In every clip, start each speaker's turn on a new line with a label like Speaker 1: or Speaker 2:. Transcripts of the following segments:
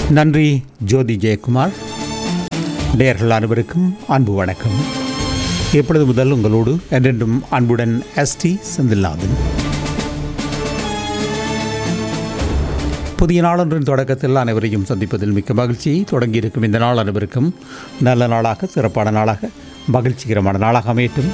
Speaker 1: நன்றி ஜோதி ஜெயக்குமார் நேயர்கள் அனைவருக்கும் அன்பு வணக்கம் இப்பொழுது முதல் உங்களோடு என்றென்றும் அன்புடன் எஸ்டி செந்தில்நாதன் புதிய நாளொன்றின் தொடக்கத்தில் அனைவரையும் சந்திப்பதில் மிக்க மகிழ்ச்சி தொடங்கியிருக்கும் இந்த நாள் அனைவருக்கும் நல்ல நாளாக சிறப்பான நாளாக மகிழ்ச்சிகரமான நாளாக அமையட்டும்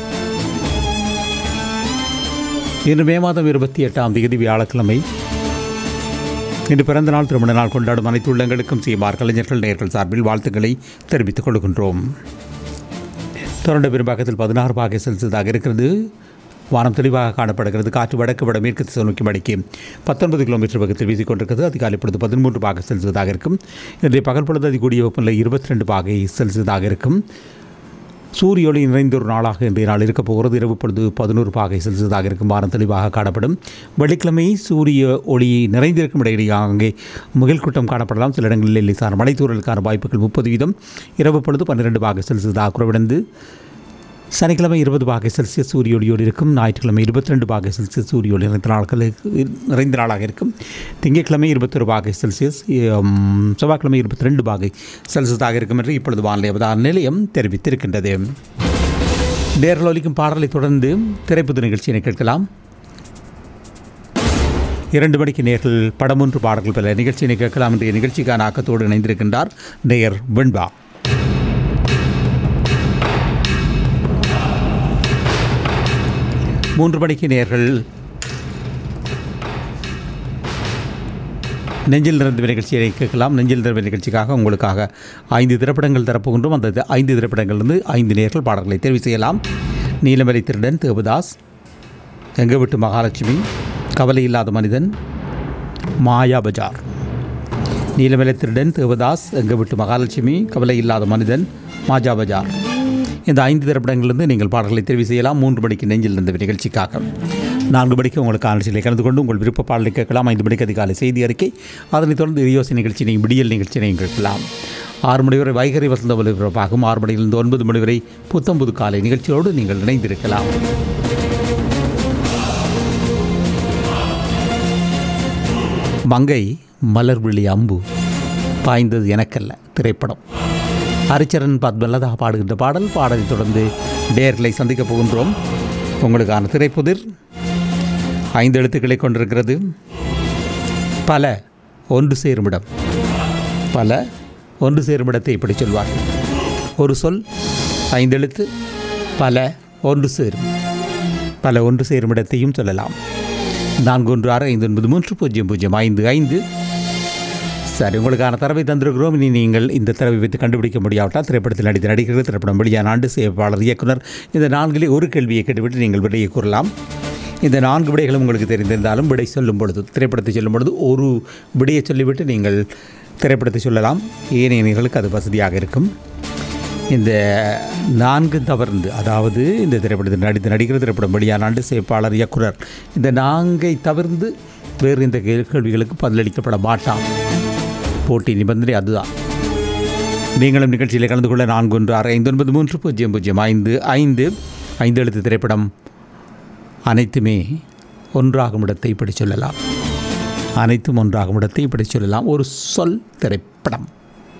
Speaker 1: இன்று மே மாதம் இருபத்தி எட்டாம் தேதி வியாழக்கிழமை இன்று பிறந்த நாள் திருமண நாள் கொண்டாடும் அனைத்து உள்ளங்களுக்கும் சீமார் கலைஞர்கள் நேர்கள் சார்பில் வாழ்த்துக்களை தெரிவித்துக் கொள்கின்றோம் தொடர்ந்து பெரும்பாக்கத்தில் பதினாறு பாகை செல்சியஸாக இருக்கிறது வானம் தெளிவாக காணப்படுகிறது காற்று வடக்கு வட மேற்கு திசை நோக்கி மணிக்கு பத்தொன்பது கிலோமீட்டர் வேகத்தில் வீசிக்கொண்டிருக்கிறது அதிகாலை பொழுது பதிமூன்று பாகை செல்சியஸாக இருக்கும் இன்றைய பகல் பொழுது அதிகூடிய வெப்பநிலை இருபத்தி ரெண்டு பாகை செல்சியஸாக இருக்கும் சூரிய ஒளி நிறைந்த ஒரு நாளாக இன்றைய நாள் இருக்கப் போகிறது இரவு பொழுது பதினோரு பாகை செல்சியஸாக இருக்கும் வாரம் தெளிவாக காணப்படும் வெள்ளிக்கிழமை சூரிய ஒளி நிறைந்திருக்கும் இடையிலேயே அங்கே முகில் கூட்டம் காணப்படலாம் சில இடங்களில் லேசான மலைத்தூரலுக்கான வாய்ப்புகள் முப்பது வீதம் இரவு பொழுது பன்னிரெண்டு பாகை செல்சியஸாக குறைவடைந்து சனிக்கிழமை இருபது பாகை செல்சியஸ் சூரிய ஒளியோடு இருக்கும் ஞாயிற்றுக்கிழமை இருபத்தி ரெண்டு பாகை செல்சியஸ் சூரிய ஒளி நிறைந்த நாட்கள் நிறைந்த நாளாக இருக்கும் திங்கட்கிழமை இருபத்தொரு பாகை செல்சியஸ் உம், செவ்வாய்க்கிழமை இருபத்தி ரெண்டு பாகை செல்சியஸாக இருக்கும் என்று இப்பொழுது வானிலை அவதான நிலையம் தெரிவித்திருக்கின்றது நேரில் ஒலிக்கும் பாடலை தொடர்ந்து திரைப்புது நிகழ்ச்சியினை கேட்கலாம் இரண்டு மணிக்கு நேர்கள் படமொன்று பாடல்கள் பல நிகழ்ச்சியினை கேட்கலாம் என்ற நிகழ்ச்சிக்கான ஆக்கத்தோடு இணைந்திருக்கின்றார் நேயர் வெண்பா மூன்று மணிக்கு நேர்கள் நெஞ்சில் நிறந்த நிகழ்ச்சியை கேட்கலாம் நெஞ்சில் நிறந்த நிகழ்ச்சிக்காக உங்களுக்காக ஐந்து திரைப்படங்கள் தரப்போகின்றோம் அந்த தி- ஐந்து திரைப்படங்களிலிருந்து ஐந்து நேர்கள் பாடல்களை தெரிவு செய்யலாம் நீலமலை திருடன் தேவதாஸ் எங்க விட்டு மகாலட்சுமி கவலை இல்லாத மனிதன் மாயா பஜார் நீலமலை திருடன் தேவதாஸ் எங்க விட்டு மகாலட்சுமி கவலை இல்லாத மனிதன் மாஜா பஜார் இந்த ஐந்து திரைப்படங்களிலிருந்து நீங்கள் பாடல்களை தெரிவு செய்யலாம் மூன்று மணிக்கு நெஞ்சில் இருந்த நிகழ்ச்சிக்காக நான்கு மணிக்கு உங்களுக்கு ஆலோசனை கலந்து கொண்டு உங்கள் விருப்ப பாடலை கேட்கலாம் ஐந்து மணிக்கு அதிகாலை செய்தி அறிக்கை அதனைத் தொடர்ந்து ரியோசி நிகழ்ச்சியினையும் விடியல் நிகழ்ச்சியினையும் கேட்கலாம் ஆறு மணி வரை வைகரை வசந்த ஒலிபரப்பாகும் ஆறு மணியிலிருந்து ஒன்பது மணி வரை புத்தம் புது காலை நிகழ்ச்சியோடு நீங்கள் இணைந்திருக்கலாம் மங்கை மலர்விழி அம்பு பாய்ந்தது எனக்கல்ல திரைப்படம் ஹரிச்சரன் பத்மலதா பாடுகின்ற பாடல் பாடலை தொடர்ந்து டேர்களை சந்திக்கப் போகின்றோம் உங்களுக்கான திரைப்புதிர் ஐந்து எழுத்துக்களை கொண்டிருக்கிறது பல ஒன்று சேருமிடம் பல ஒன்று சேருமிடத்தை இப்படி சொல்வார்கள் ஒரு சொல் ஐந்து எழுத்து பல ஒன்று சேரும் பல ஒன்று சேரும் இடத்தையும் சொல்லலாம் நான்கு ஒன்று ஆறு ஐந்து ஒன்பது மூன்று பூஜ்ஜியம் பூஜ்ஜியம் ஐந்து ஐந்து சரி உங்களுக்கான தரவை தந்திருக்கிறோம் இனி நீங்கள் இந்த தரவை வைத்து கண்டுபிடிக்க முடியாவிட்டால் திரைப்படத்தில் நடித்த நடிகர்கள் திரைப்படம் வெளியான ஆண்டு சேவையாளர் இயக்குனர் இந்த நான்கிலே ஒரு கேள்வியை கேட்டுவிட்டு நீங்கள் விடையை கூறலாம் இந்த நான்கு விடைகளும் உங்களுக்கு தெரிந்திருந்தாலும் விடை சொல்லும் பொழுது திரைப்படத்தை சொல்லும் பொழுது ஒரு விடையை சொல்லிவிட்டு நீங்கள் திரைப்படத்தை சொல்லலாம் ஏனையர்களுக்கு அது வசதியாக இருக்கும் இந்த நான்கு தவறுந்து அதாவது இந்த திரைப்படத்தில் நடித்த நடிகர் திரைப்படம் வெளியான ஆண்டு சேப்பாளர் இயக்குனர் இந்த நான்கை தவிர்த்து வேறு இந்த கே- கேள்விகளுக்கு பதிலளிக்கப்பட மாட்டாம் போட்டி நிபந்தனை அதுதான் நீங்களும் நிகழ்ச்சியில் கலந்து கொள்ள நான்கு ஒன்று ஆறு ஐந்து ஒன்பது மூன்று பூஜ்ஜியம் பூஜ்ஜியம் ஐந்து ஐந்து ஐந்து எழுத்து திரைப்படம் அனைத்துமே ஒன்றாகும் இடத்தை இப்படி சொல்லலாம் அனைத்தும் ஒன்றாகும் இடத்தை இப்படி சொல்லலாம் ஒரு சொல் திரைப்படம்